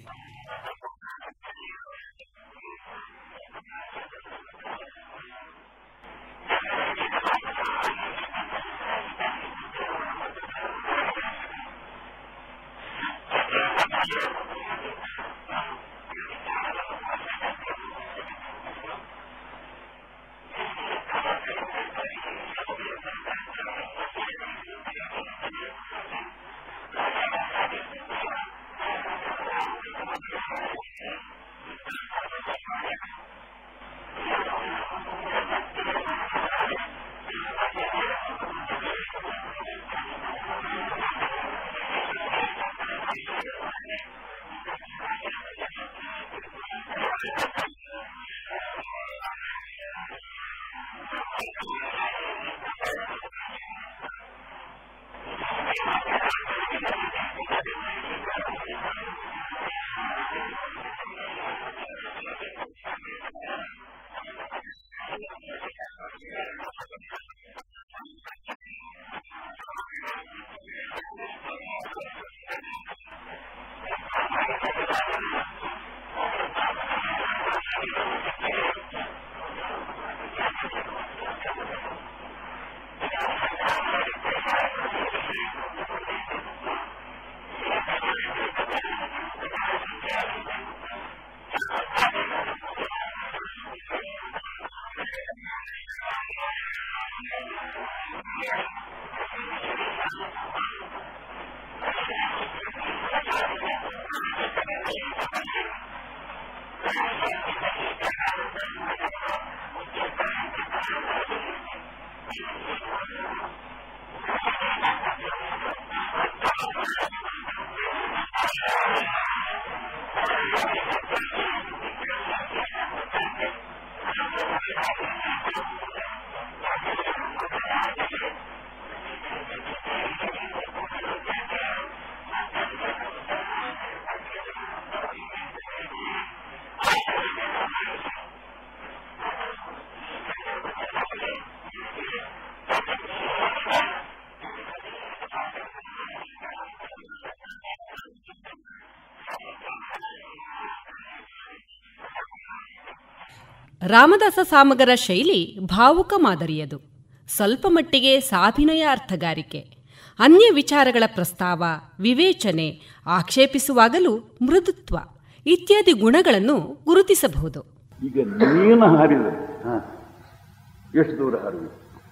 ರಾಮದಾಸ ಸಾಮಗರ ಶೈಲಿ ಭಾವುಕ ಮಾದರಿಯದು ಸ್ವಲ್ಪ ಮಟ್ಟಿಗೆ ಸಾಭಿನಯ ಅರ್ಥಗಾರಿಕೆ ಅನ್ಯ ವಿಚಾರಗಳ ಪ್ರಸ್ತಾವ ವಿವೇಚನೆ ಆಕ್ಷೇಪಿಸುವಾಗಲೂ ಮೃದುತ್ವ ಇತ್ಯಾದಿ ಗುಣಗಳನ್ನು ಗುರುತಿಸಬಹುದು ಈಗ ನೀನು ಹಾರಿದರೆ ಎಷ್ಟು ದೂರ ಹಾರಿದೆ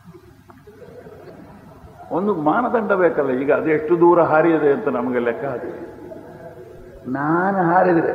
ಒಂದು ಮಾನದಂಡ ಬೇಕಲ್ಲ ಈಗ ಅದೆಷ್ಟು ದೂರ ಹಾರಿದೆ ಅಂತ ನಮಗೆ ಲೆಕ್ಕ ಹಾಕಿ ನಾನು ಹಾರಿದ್ರೆ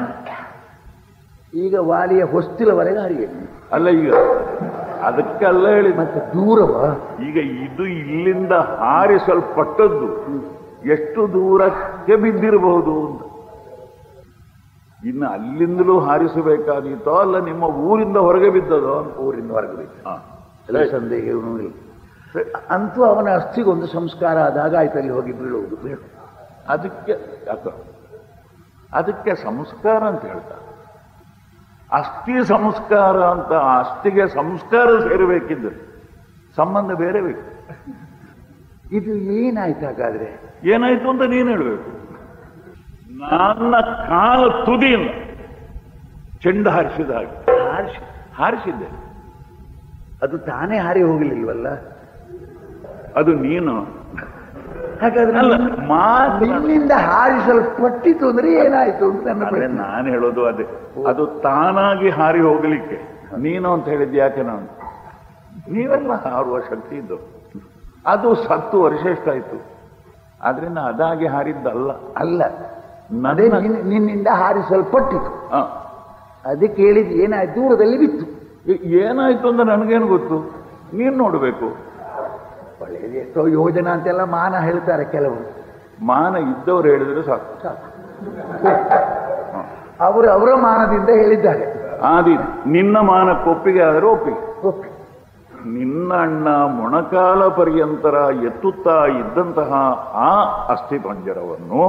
ಈಗ ವಾಲಿಯ ಹೊಸ್ತಿಲವರೆಗೆ ಹಾರಿಗೆ ಅಲ್ಲ ಈಗ ಅದಕ್ಕೆಲ್ಲ ಹೇಳಿ ಮತ್ತೆ ದೂರವ ಈಗ ಇದು ಇಲ್ಲಿಂದ ಹಾರಿಸಲ್ಪಟ್ಟದ್ದು ಎಷ್ಟು ದೂರಕ್ಕೆ ಬಿದ್ದಿರಬಹುದು ಅಂತ ಇನ್ನು ಅಲ್ಲಿಂದಲೂ ಹಾರಿಸಬೇಕಾದೀತೋ ಅಲ್ಲ ನಿಮ್ಮ ಊರಿಂದ ಹೊರಗೆ ಬಿದ್ದದೋ ಅಂತ ಊರಿಂದ ಹೊರಗೆ ಬಿದ್ದು. ಹಾ. ಎಲ್ಲ ಸಂದೇಹವೂ ಇಲ್ಲ ಅಂತೂ ಅವನ ಅಸ್ಥಿಗೊಂದು ಸಂಸ್ಕಾರ ಆದಾಗ ಆಯ್ತು ಅಲ್ಲಿ ಹೋಗಿ ಬೀಳುವುದು ಬೀಳು ಅದಕ್ಕೆ ಯಾಕೋ ಅದಕ್ಕೆ ಸಂಸ್ಕಾರ ಅಂತ ಹೇಳ್ತಾರೆ ಅಸ್ಥಿ ಸಂಸ್ಕಾರ ಅಂತ ಆ ಅಸ್ಥಿಗೆ ಸಂಸ್ಕಾರ ಸೇರಬೇಕಿದ್ರೆ ಸಂಬಂಧ ಬೇರೆ ಬೇಕು ಇದು ಏನಾಯ್ತು ಹಾಗಾದ್ರೆ ಏನಾಯ್ತು ಅಂತ ನೀನು ಹೇಳಬೇಕು ನನ್ನ ಕಾಲ ತುದಿಯಿಂದ ಚೆಂಡು ಹಾರಿಸಿದ ಹಾಗೆ ಹಾರಿಸಿ ಹಾರಿಸಿದ್ದೆ ಅದು ತಾನೇ ಹಾರಿ ಹೋಗಲಿಲ್ವಲ್ಲ ಅದು ನೀನು ಹಾಗಾದ್ರೆ ಅಲ್ಲ ನಿನ್ನ- ಮಾತ್ರ ನಿನ್ನಿಂದ ಹಾರಿಸಲ್ಪಟ್ಟಿತು ಅಂದ್ರೆ ಏನಾಯ್ತು ಅಂತ ನನ್ನ ಅದೇ ಪ್ರಶ್ನೆ. ನಾನು ಹೇಳೋದು ಅದೇ ಅದು ತಾನಾಗಿ ಹಾರಿ ಹೋಗಲಿಕ್ಕೆ ನೀನು ಅಂತ ಹೇಳಿದ್ದು ಯಾಕೆ ನಾನು ನೀವೆಲ್ಲ ಹಾರುವ ಶಕ್ತಿ ಇದ್ದು ಅದು ಸತ್ತು ವರ್ಷ ಎಷ್ಟಾಯ್ತು ಆದ್ರಿಂದ ಅದಾಗಿ ಹಾರಿದ್ದಲ್ಲ ಅಲ್ಲ ಅದೇ ನನ್ನ ನಿನ್ನ- ನಿನ್ನಿಂದ ಹಾರಿಸಲ್ಪಟ್ಟಿತು ಆ, ಅದಕ್ಕೆ ಹೇಳಿದ್ ಏನಾಯ್ತು ದೂರದಲ್ಲಿ ಬಿತ್ತು ಏ- ಏನಾಯ್ತು ಅಂತ ನನಗೇನು ಗೊತ್ತು ನೀನು ನೋಡಬೇಕು ಒಳ್ಳೆಯದು ಎಷ್ಟೋ ಯೋಜನಾ ಅಂತೆಲ್ಲ ಮಾನ ಹೇಳ್ತಾರೆ ಕೆಲವರು ಮಾನ ಇದ್ದವ್ರು ಹೇಳಿದ್ರೆ ಸಾಕು ಅವರು ಅವರ ಮಾನದಿಂದ ಹೇಳಿದ್ದಾರೆ ಆದಿ ನಿನ್ನ ಮಾನಕ್ಕೆ ಒಪ್ಪಿಗೆ ಆದರೆ ಒಪ್ಪಿಗೆ ಓಕೆ ನಿನ್ನ ಅಣ್ಣ ಮೊಣಕಾಲ ಪರ್ಯಂತರ ಎತ್ತುತ್ತಾ ಇದ್ದಂತಹ ಆ ಅಸ್ಥಿಪಂಜರವನ್ನು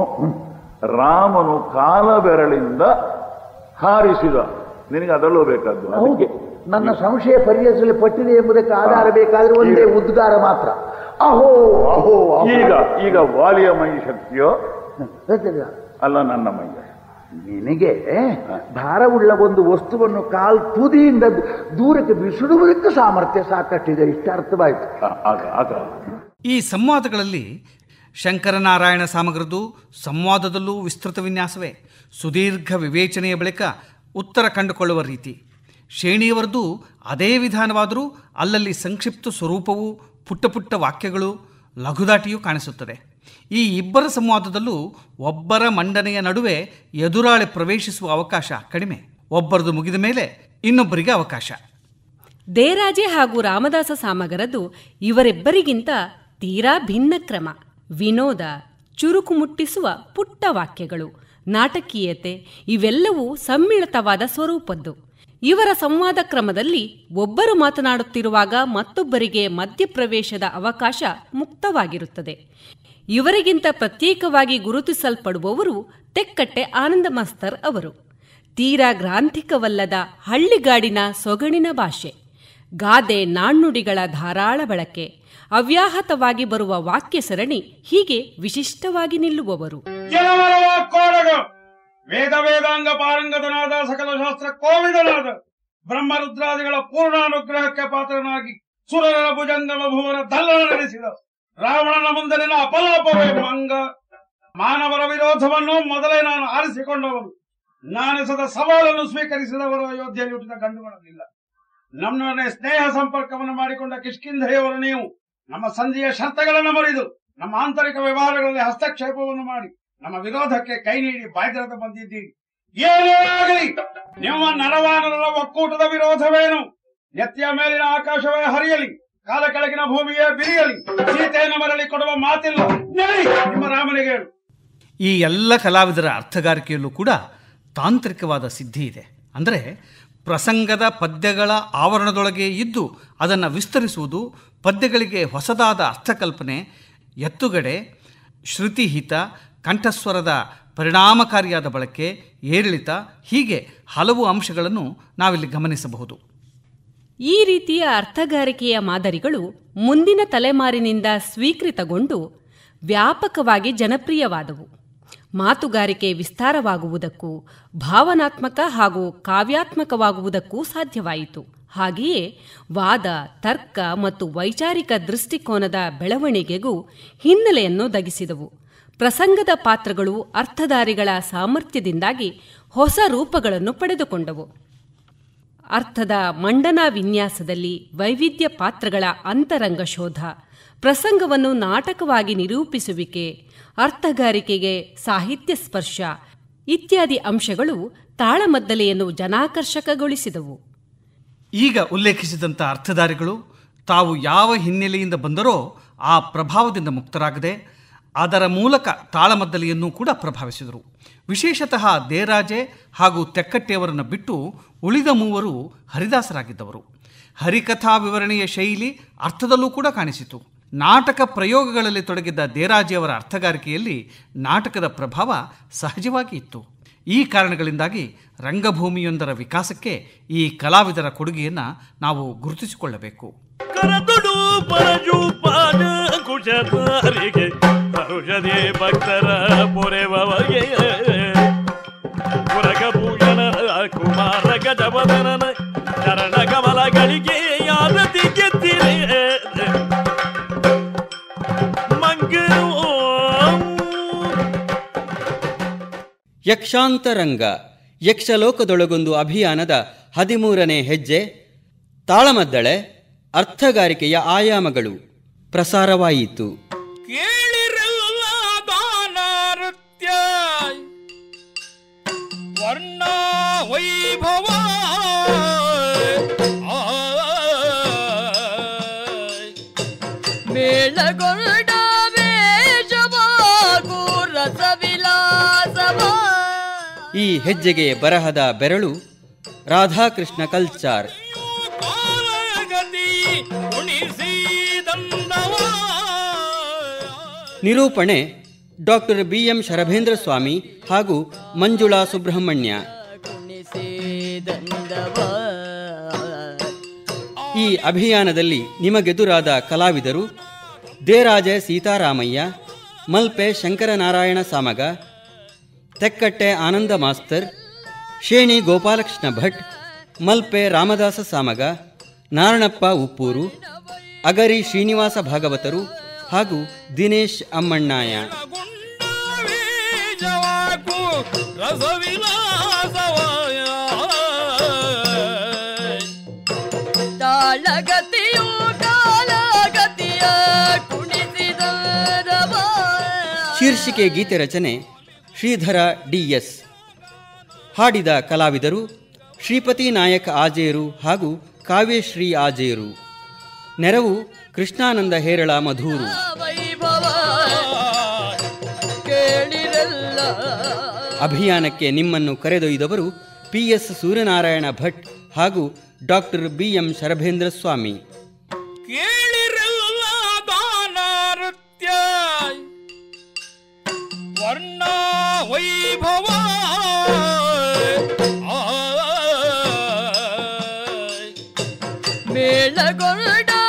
ರಾಮನು ಕಾಲ ಬೆರಳಿಂದ ಹಾರಿಸಿದ ನಿನಗೆ ಅದಲ್ಲೂ ಬೇಕಾದ್ದು ಹೌದು ಅದಕ್ಕೆ ನನ್ನ ಸಂಶಯ ಪರಿಹರಿಸಲ್ಪಟ್ಟಿದೆ ಎಂಬುದಕ್ಕೆ ಆಧಾರ ಬೇಕಾದ್ರೆ ಒಂದೇ ಉದ್ಗಾರ ಮಾತ್ರ ಅಹೋ ಅಹೋ ಅಹೋ. ಈಗ ಈಗ ವಾಲಿಯ ಮೈ ಶಕ್ತಿಯೋ ಗೊತ್ತಿಲ್ಲ. ಅಲ್ಲ ನನ್ನ ಮೈ ನಿನಗೆ ಭಾರವುಳ್ಳ ಒಂದು ವಸ್ತುವನ್ನು ಕಾಲ್ ತುದಿಯಿಂದ ದೂರಕ್ಕೆ ಬಿಸಿಡುವುದಕ್ಕೆ ಸಾಮರ್ಥ್ಯ ಸಾಕಷ್ಟಿದೆ ಇಷ್ಟ ಅರ್ಥವಾಯಿತು ಆ- ಆಗ ಆಗ ಈ ಸಂವಾದಗಳಲ್ಲಿ ಶಂಕರನಾರಾಯಣ ಸಾಮಗ್ರದ್ದು ಸಂವಾದದಲ್ಲೂ ವಿಸ್ತೃತ ವಿನ್ಯಾಸವೇ ಸುದೀರ್ಘ ವಿವೇಚನೆಯ ಬಳಿಕ ಉತ್ತರ ಕಂಡುಕೊಳ್ಳುವ ರೀತಿ ಶೇಣಿಯವರದ್ದು ಅದೇ ವಿಧಾನವಾದರೂ ಅಲ್ಲಲ್ಲಿ ಸಂಕ್ಷಿಪ್ತ ಸ್ವರೂಪವು ಪುಟ್ಟ ಪುಟ್ಟ ವಾಕ್ಯಗಳು ಲಘುದಾಟಿಯೂ ಕಾಣಿಸುತ್ತದೆ ಈ ಇಬ್ಬರ ಸಂವಾದದಲ್ಲೂ ಒಬ್ಬರ ಮಂಡನೆಯ ನಡುವೆ ಎದುರಾಳಿ ಪ್ರವೇಶಿಸುವ ಅವಕಾಶ ಕಡಿಮೆ ಒಬ್ಬರದು ಮುಗಿದ ಮೇಲೆ ಇನ್ನೊಬ್ಬರಿಗೆ ಅವಕಾಶ ದೇರಾಜೆ ಹಾಗೂ ರಾಮದಾಸ ಸಾಮಗರದು ಇವರಿಬ್ಬರಿಗಿಂತ ತೀರಾ ಭಿನ್ನ ಕ್ರಮ ವಿನೋದ ಚುರುಕು ಮುಟ್ಟಿಸುವ ಪುಟ್ಟ ವಾಕ್ಯಗಳು ನಾಟಕೀಯತೆ ಇವೆಲ್ಲವೂ ಸಮ್ಮಿಳಿತವಾದ ಸ್ವರೂಪದ್ದು ಇವರ ಸಂವಾದ ಕ್ರಮದಲ್ಲಿ ಒಬ್ಬರು ಮಾತನಾಡುತ್ತಿರುವಾಗ ಮತ್ತೊಬ್ಬರಿಗೆ ಮಧ್ಯಪ್ರವೇಶದ ಅವಕಾಶ ಮುಕ್ತವಾಗಿರುತ್ತದೆ ಇವರಿಗಿಂತ ಪ್ರತ್ಯೇಕವಾಗಿ ಗುರುತಿಸಲ್ಪಡುವವರು ತೆಕ್ಕಟ್ಟೆ ಆನಂದ ಮಾಸ್ತರ್ ಅವರು ತೀರಾ ಗ್ರಾಂಥಿಕವಲ್ಲದ ಹಳ್ಳಿಗಾಡಿನ ಸೊಗಣಿನ ಭಾಷೆ ಗಾದೆ ನಾಣ್ಣುಡಿಗಳ ಧಾರಾಳ ಬಳಕೆ ಅವ್ಯಾಹತವಾಗಿ ಬರುವ ವಾಕ್ಯ ಸರಣಿ ಹೀಗೆ ವಿಶಿಷ್ಟವಾಗಿ ನಿಲ್ಲುವವರು ಜನವರವ ಕೋಡಗ ವೇದ ವೇದಾಂಗ ಪಾರಂಗತನಾದ ಸಕಲ ಶಾಸ್ತ್ರ ಕೋವಿದನಾದ ಬ್ರಹ್ಮರುದ್ರಾದಿಗಳ ಪೂರ್ಣಾನುಗ್ರಹಕ್ಕೆ ಪಾತ್ರನಾಗಿ ಸುರರ ಭುಜಂಗಮ ಭುವನ ದಲ್ಲನ ನಡೆಸಿದ ರಾವಣನ ಮುಂದಲಿನ ಅಪಲಾಪವೇ ಮಂಗ ಮಾನವರ ವಿರೋಧವನ್ನು ಮೊದಲೇ ನಾನು ಆರಿಸಿಕೊಂಡವನು ನಾನೆಸದ ಸವಾಲನ್ನು ಸ್ವೀಕರಿಸಿದವರು ಅಯೋಧ್ಯೆಯಲ್ಲಿ ಹುಟ್ಟಿದ ಗಂಡುಗಳಲ್ಲಿಲ್ಲ ನಮ್ಮನ್ನೇ ಸ್ನೇಹ ಸಂಪರ್ಕವನ್ನು ಮಾಡಿಕೊಂಡ ಕಿಷ್ಕಿಂಧೆಯವರು ನೀವು ನಮ್ಮ ಸಂಧಿಯ ಶರ್ತಗಳನ್ನು ಮರಿದು ನಮ್ಮ ಆಂತರಿಕ ವ್ಯವಹಾರಗಳಲ್ಲಿ ಹಸ್ತಕ್ಷೇಪವನ್ನು ಮಾಡಿ ನಮ್ಮ ವಿರೋಧಕ್ಕೆ ಕೈ ನೀಡಿ ಬಾಯ್ದರದ ಬಂದಿದ್ದೀರಿ ಏನೇ ಆಗಲಿ ನಿಮ್ಮ ನರವಾನರ ಒಕ್ಕೂಟದ ವಿರೋಧವೇನು ನೆತ್ತಿಯ ಮೇಲಿನ ಆಕಾಶವೇ ಹರಿಯಲಿ ಕಾಲ ಕೆಳಗಿನ ಭೂಮಿಯೇ ಬಿರಿಯಲಿ ಸೀತೆಯನ್ನು ಮರಳಿ ಕೊಡುವ ಮಾತಿಲ್ಲ ನಡಿ, ನಿಮ್ಮ ರಾಮನಿಗೆ ಹೇಳು ಈ ಎಲ್ಲ ಕಲಾವಿದರ ಅರ್ಥಗಾರಿಕೆಯಲ್ಲೂ ಕೂಡ ತಾಂತ್ರಿಕವಾದ ಸಿದ್ಧಿ ಇದೆ ಅಂದರೆ ಪ್ರಸಂಗದ ಪದ್ಯಗಳ ಆವರಣದೊಳಗೆ ಇದ್ದು ಅದನ್ನು ವಿಸ್ತರಿಸುವುದು ಪದ್ಯಗಳಿಗೆ ಹೊಸದಾದ ಅರ್ಥಕಲ್ಪನೆ ಎತ್ತುಗಡೆ ಶ್ರುತಿಹಿತ ಕಂಠಸ್ವರದ ಪರಿಣಾಮಕಾರಿಯಾದ ಬಳಕೆ ಏರಿಳಿತ ಹೀಗೆ ಹಲವು ಅಂಶಗಳನ್ನು ನಾವಿಲ್ಲಿ ಗಮನಿಸಬಹುದು ಈ ರೀತಿಯ ಅರ್ಥಗಾರಿಕೆಯ ಮಾದರಿಗಳು ಮುಂದಿನ ತಲೆಮಾರಿನಿಂದ ಸ್ವೀಕೃತಗೊಂಡು ವ್ಯಾಪಕವಾಗಿ ಜನಪ್ರಿಯವಾದವು ಮಾತುಗಾರಿಕೆ ವಿಸ್ತಾರವಾಗುವುದಕ್ಕೂ ಭಾವನಾತ್ಮಕ ಹಾಗೂ ಕಾವ್ಯಾತ್ಮಕವಾಗುವುದಕ್ಕೂ ಸಾಧ್ಯವಾಯಿತು ಹಾಗೆಯೇ ವಾದ ತರ್ಕ ಮತ್ತು ವೈಚಾರಿಕ ದೃಷ್ಟಿಕೋನದ ಬೆಳವಣಿಗೆಗೂ ಹಿನ್ನೆಲೆಯನ್ನು ದಗಿಸಿದವು ಪ್ರಸಂಗದ ಪಾತ್ರಗಳು ಅರ್ಥಧಾರಿಗಳ ಸಾಮರ್ಥ್ಯದಿಂದಾಗಿ ಹೊಸ ರೂಪಗಳನ್ನು ಪಡೆದುಕೊಂಡವು ಅರ್ಥದ ಮಂಡನಾ ವಿನ್ಯಾಸದಲ್ಲಿ ವೈವಿಧ್ಯ ಪಾತ್ರಗಳ ಅಂತರಂಗ ಶೋಧ ಪ್ರಸಂಗವನ್ನು ನಾಟಕವಾಗಿ ನಿರೂಪಿಸುವಿಕೆ ಅರ್ಥಗಾರಿಕೆಗೆ ಸಾಹಿತ್ಯ ಸ್ಪರ್ಶ ಇತ್ಯಾದಿ ಅಂಶಗಳು ತಾಳಮದ್ದಲೆಯನ್ನು ಜನಾಕರ್ಷಕಗೊಳಿಸಿದವು ಈಗ ಉಲ್ಲೇಖಿಸಿದಂಥ ಅರ್ಥಧಾರಿಗಳು ತಾವು ಯಾವ ಹಿನ್ನೆಲೆಯಿಂದ ಬಂದರೋ ಆ ಪ್ರಭಾವದಿಂದ ಮುಕ್ತರಾಗದೆ ಅದರ ಮೂಲಕ ತಾಳಮದ್ದಲೆಯನ್ನು ಕೂಡ ಪ್ರಭಾವಿಸಿದರು ವಿಶೇಷತಃ ದೇರಾಜೆ ಹಾಗೂ ತೆಕ್ಕಟ್ಟೆಯವರನ್ನು ಬಿಟ್ಟು ಉಳಿದ ಮೂವರು ಹರಿದಾಸರಾಗಿದ್ದವರು ಹರಿಕಥಾ ವಿವರಣೆಯ ಶೈಲಿ ಅರ್ಥದಲ್ಲೂ ಕೂಡ ಕಾಣಿಸಿತು ನಾಟಕ ಪ್ರಯೋಗಗಳಲ್ಲಿ ತೊಡಗಿದ್ದ ದೇರಾಜಿಯವರ ಅರ್ಥಗಾರಿಕೆಯಲ್ಲಿ ನಾಟಕದ ಪ್ರಭಾವ ಸಹಜವಾಗಿ ಇತ್ತು ಈ ಕಾರಣಗಳಿಂದಾಗಿ ರಂಗಭೂಮಿಯೊಂದರ ವಿಕಾಸಕ್ಕೆ ಈ ಕಲಾವಿದರ ಕೊಡುಗೆಯನ್ನು ನಾವು ಗುರುತಿಸಿಕೊಳ್ಳಬೇಕು ಕರದುಡು ಪರಜೂಪಾನ ಕುಶಧಾರಿಗೆ ಔಷಧಿ ಭಕ್ತರ ಪೊರೆವಗೆ ಪುರಗಭೂಷಣ ಕುಮಾರ ಗಜವದನನ ಚರಣ ಕಮಲಗಳಿಗೆ ಯಾರತಿ ಗೆದ್ದಿರೆ ಮಂಗರು ಯಕ್ಷಾಂತರಂಗ ಯಕ್ಷಲೋಕದೊಳಗೊಂದು ಅಭಿಯಾನದ ಹದಿಮೂರನೇ ಹೆಜ್ಜೆ ತಾಳಮದ್ದಳೆ ಅರ್ಥಗಾರಿಕೆಯ ಆಯಾಮಗಳು ಪ್ರಸಾರವಾಯಿತು ಕೇಳಿರಲ್ಲ ದಾನ ನೃತ್ಯ ವರ್ಣ ವೈಭವ ಮೇಳಗೊಂಡ ವೇಷವಾಗೂ ರಸವಿಲಾಸವ ಈ ಹೆಜ್ಜೆಗೆ ಬರಹದ ಬೆರಳು ರಾಧಾಕೃಷ್ಣ ಕಲ್ಚಾರ್ ಗತಿ ಉಣಿಸಿದಂದವ ನಿರೂಪಣೆ doctor B M Sharabhendra Swamy ಹಾಗೂ ಮಂಜುಳಾ ಸುಬ್ರಹ್ಮಣ್ಯ ಕುಣಿಸಿದಂದವ ಈ ಅಭಿಯಾನದಲ್ಲಿ ನಿಮಗೆದುರಾದ ಕಲಾವಿದರು ದೇರಾಜೆ ಸೀತಾರಾಮಯ್ಯ ಮಲ್ಪೆ ಶಂಕರನಾರಾಯಣ ಸಾಮಗ ತೆಕ್ಕಟ್ಟೆ ಆನಂದ ಮಾಸ್ತರ್ ಶೇಣಿ ಗೋಪಾಲಕೃಷ್ಣ ಭಟ್ ಮಲ್ಪೆ ರಾಮದಾಸ ಸಾಮಗ ನಾರಣಪ್ಪ ಉಪ್ಪೂರು ಅಗರಿ ಶ್ರೀನಿವಾಸ ಭಾಗವತರು ಹಾಗೂ ದಿನೇಶ್ ಅಮ್ಮಣ್ಣಾಯ ಬೀಜವಾಕು ರಸವಿಲಾಸವಾಯ ತಾಳಗತಿಯು ಕಾಲಗತಿಯ ಕುಣಿಸಿದವ ಶೀರ್ಷಿಕೆ ಗೀತೆ ರಚನೆ ಶ್ರೀಧರ ಡಿಎಸ್ ಹಾಡಿದ ಕಲಾವಿದರು ಶ್ರೀಪತಿ ನಾಯಕ್ ಆಜೇರು ಹಾಗೂ ಕಾವ್ಯಶ್ರೀ ಆಜೇರು ನೆರವು ಕೃಷ್ಣಾನಂದ ಹೇರಳ ಮಧೂರು ವೈಭವ ಕೇಳಿರಲ್ಲ ಅಭಿಯಾನಕ್ಕೆ ನಿಮ್ಮನ್ನು ಕರೆದೊಯ್ದವರು ಪಿ ಎಸ್ ಸೂರ್ಯನಾರಾಯಣ ಭಟ್ ಹಾಗೂ doctor B M Sharabhendra Swamy ಕೇಳಿರಲ್ಲ ದಾನ ನೃತ್ಯ ವರ್ಣ ವೈಭವ ಮೇಳಗೊಂಡ